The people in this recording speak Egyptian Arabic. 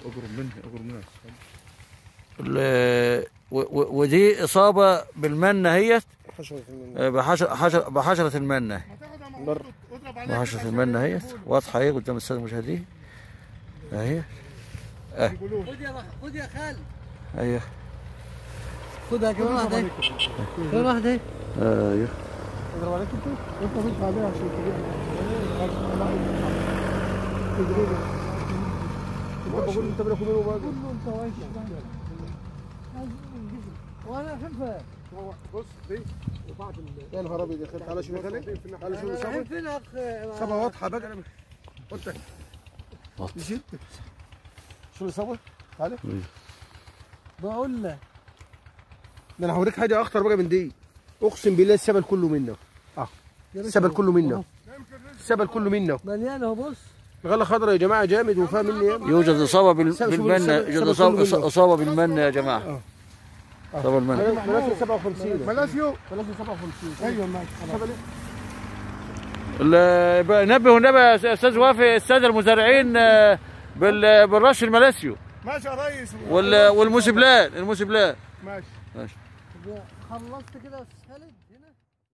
اقرب مني اقرب منها ال- و- و- ودي اصابه بالمنه هي حشرة المنة آه، بحشر حشر بحشره المنه هتاخد يا بر. محمود اضرب عليها بحشره المنه هي واضحه اهي قدام الساده المشاهدين اهي يقولوا خد يا خد يا خال ايوه خدها كمان واحده اهي. كمان واحده اهي. ايوه اضرب عليك انت انت تدفع عليها عشان تجيبها انت بقول انت بينك وبينه بقى كله انت وعيش وانا خفه بص دي رفعت يا نهار ابيض يا اخي تعالى شوف خالد تعالى شوف رايحين صبر فين يا اخ صبر واضحه بقى قلت واضحة. مشيت شو اللي صبر تعالى بقول لك ده انا هوريك حاجه اخطر بقى من دي اقسم بالله السبل كله منه اه السبل كله منه السبل كله منه مليان اهو بص الغله خضراء يا جماعه جامد وفيها مني ياما يوجد اصابه بال- سبب- بالمنه سبب- يوجد سبب اصابه كله منه. اصابه بالمنه يا جماعه اه اصابه بالمنه بلاش 57 ملاسيو بلاش 57 ايوه معك ال- ب- نبه النبي يا استاذ وافي الساده المزارعين آه، بال- بالرش الملاسيو ماشي يا ريس وال- والموسبلان الموسبلان ماشي ماشي خلصت كده يا استاذ خالد